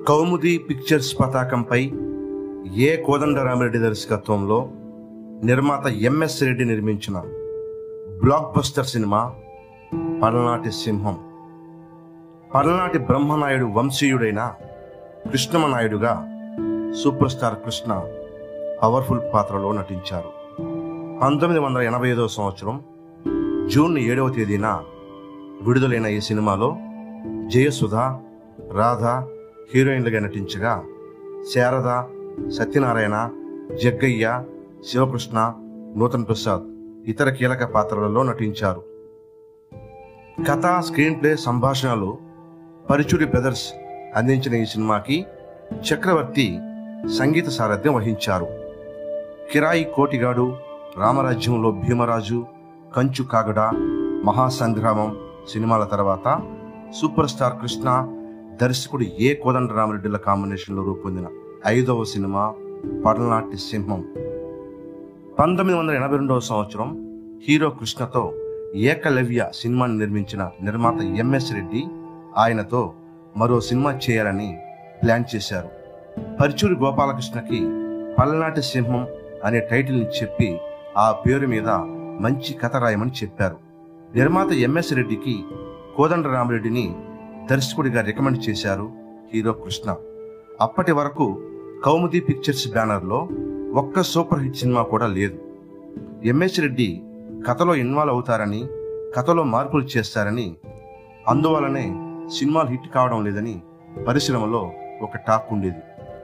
కౌముది pictures పతాకంపై ఏ కోదండరామిరెడ్డి దర్శకత్వంలో నిర్మాత ఎంఎస్ రెడ్డి నిర్మించిన బ్లాక్ బస్టర్ సినిమా పలనాటి సింహం పలనాటి బ్రహ్మనాయుడు వంశీయుడైన కృష్ణమనాయుడుగా సూపర్ స్టార్ కృష్ణ పవర్ఫుల్ పాత్రలో నటించారు పంతొమ్మిది వందల ఎనభై ఐదవ సంవత్సరం జూన్ ఏడవ తేదీన విడుదలైన ఈ సినిమాలో జయసుధ రాధ హీరోయిన్లుగా నటించగా శారద సత్యనారాయణ జగ్గయ్య శివకృష్ణ నూతన్ ప్రసాద్ ఇతర కీలక పాత్రలలో నటించారు కథ స్క్రీన్ ప్లే సంభాషణలు పరుచూరి బ్రదర్స్ అందించిన ఈ సినిమాకి చక్రవర్తి సంగీత సారథ్యం వహించారు కిరాయి కోటిగాడు రామరాజ్యంలో భీమరాజు కంచు కాగడ మహాసంగ్రామం సినిమాల తర్వాత సూపర్ స్టార్ కృష్ణ దర్శకుడు ఏ కోదండరామరెడ్డిల కాంబినేషన్లో రూపొందిన ఐదవ సినిమా పడనాటి సింహం పంతొమ్మిది వందల ఎనభై రెండవ సంవత్సరం హీరో కృష్ణతో ఏకలవ్య సినిమాని నిర్మించిన నిర్మాత ఎంఎస్ రెడ్డి ఆయనతో మరో సినిమా చేయాలని ప్లాన్ చేశారు పరుచూరి గోపాలకృష్ణకి పల్నాటి సింహం అనే టైటిల్ని చెప్పి ఆ పేరు మీద మంచి కథ రాయమని చెప్పారు నిర్మాత ఎంఎస్ రెడ్డికి కోదండరామరెడ్డిని దర్శకుడిగా రికమెండ్ చేశారు హీరో కృష్ణ అప్పటి వరకు కౌముది పిక్చర్స్ బ్యానర్లో ఒక్క సూపర్ హిట్ సినిమా కూడా లేదు ఎంఎస్ రెడ్డి కథలో ఇన్వాల్వ్ అవుతారని కథలో మార్పులు చేస్తారని అందువలనే సినిమాలు హిట్ కావడం లేదని పరిశ్రమలో ఒక టాక్ ఉండేది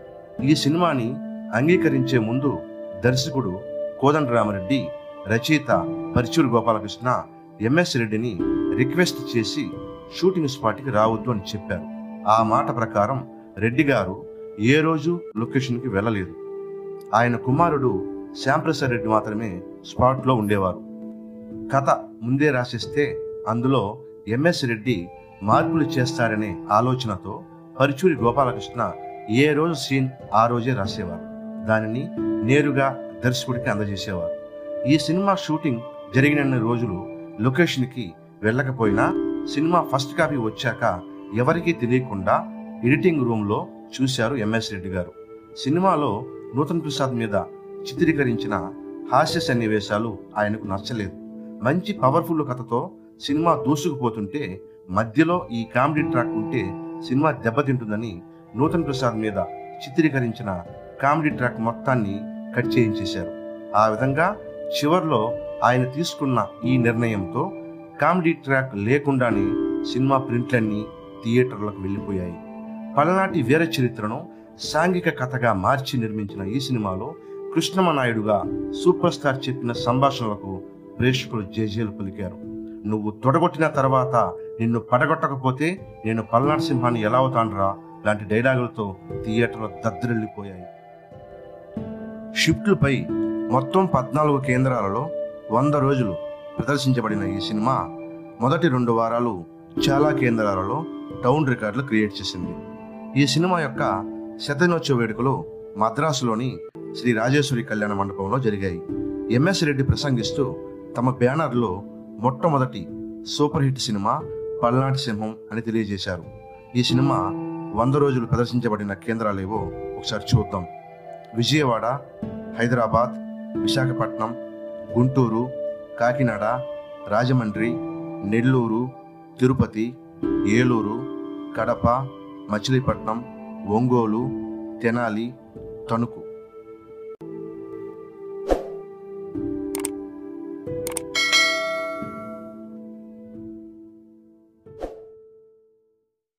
ఈ సినిమాని అంగీకరించే ముందు దర్శకుడు కోదండరామరెడ్డి రచయిత పరిచూరు గోపాలకృష్ణ ఎంఎస్ రెడ్డిని రిక్వెస్ట్ చేసి షూటింగ్ స్పాట్కి రావద్దు అని చెప్పారు ఆ మాట ప్రకారం రెడ్డి గారు ఏ రోజు లొకేషన్కి వెళ్ళలేదు ఆయన కుమారుడు శ్యాంప్రసాద్ రెడ్డి మాత్రమే స్పాట్లో ఉండేవారు కథ ముందే రాసిస్తే అందులో ఎంఎస్ రెడ్డి మార్పులు చేస్తారనే ఆలోచనతో పరుచూరి గోపాలకృష్ణ ఏ రోజు సీన్ ఆ రోజే రాసేవారు దానిని నేరుగా దర్శకుడికి అందజేసేవారు ఈ సినిమా షూటింగ్ జరిగినన్ని రోజులు లొకేషన్కి వెళ్ళకపోయినా సినిమా ఫస్ట్ కాపీ వచ్చాక ఎవరికీ తెలియకుండా ఎడిటింగ్ రూమ్లో చూశారు ఎంఎస్ రెడ్డి గారు సినిమాలో నూతన్ ప్రసాద్ మీద చిత్రీకరించిన హాస్య సన్నివేశాలు ఆయనకు నచ్చలేదు మంచి పవర్ఫుల్ కథతో సినిమా దూసుకుపోతుంటే మధ్యలో ఈ కామెడీ ట్రాక్ ఉంటే సినిమా దెబ్బతింటుందని నూతన్ ప్రసాద్ మీద చిత్రీకరించిన కామెడీ ట్రాక్ మొత్తాన్ని కట్ చేయించేశారు ఆ విధంగా చివర్లో ఆయన తీసుకున్న ఈ నిర్ణయంతో కామెడీ ట్రాక్ లేకుండానే సినిమా ప్రింట్లన్నీ థియేటర్లకు వెళ్ళిపోయాయి పలనాటి వీర చరిత్రను సాంఘిక కథగా మార్చి నిర్మించిన ఈ సినిమాలో కృష్ణమనాయుడుగా సూపర్ స్టార్ చెప్పిన సంభాషణలకు ప్రేక్షకులు జేజేలు పలికారు నువ్వు తొడగొట్టిన తర్వాత నిన్ను పడగొట్టకపోతే నేను పల్నాడు సింహాన్ని ఎలా అవుతాన్రా లాంటి డైలాగులతో థియేటర్లు దద్దరిల్లిపోయాయి షిఫ్ట్లపై మొత్తం పద్నాలుగు కేంద్రాలలో వంద రోజులు ప్రదర్శించబడిన ఈ సినిమా మొదటి రెండు వారాలు చాలా కేంద్రాలలో టౌన్ రికార్డులు క్రియేట్ చేసింది ఈ సినిమా యొక్క శతదినోత్సవ వేడుకలు మద్రాసులోని శ్రీ రాజేశ్వరి కళ్యాణ మండపంలో జరిగాయి ఎంఎస్ రెడ్డి ప్రసంగిస్తూ తమ బ్యానర్లో మొట్టమొదటి సూపర్ హిట్ సినిమా పల్నాటి సింహం అని తెలియజేశారు ఈ సినిమా వంద రోజులు ప్రదర్శించబడిన కేంద్రాలేవో ఒకసారి చూద్దాం విజయవాడ హైదరాబాద్ విశాఖపట్నం గుంటూరు కాకినాడ రాజమండ్రి నెల్లూరు తిరుపతి ఏలూరు కడప మచిలీపట్నం ఒంగోలు తెనాలి తణుకు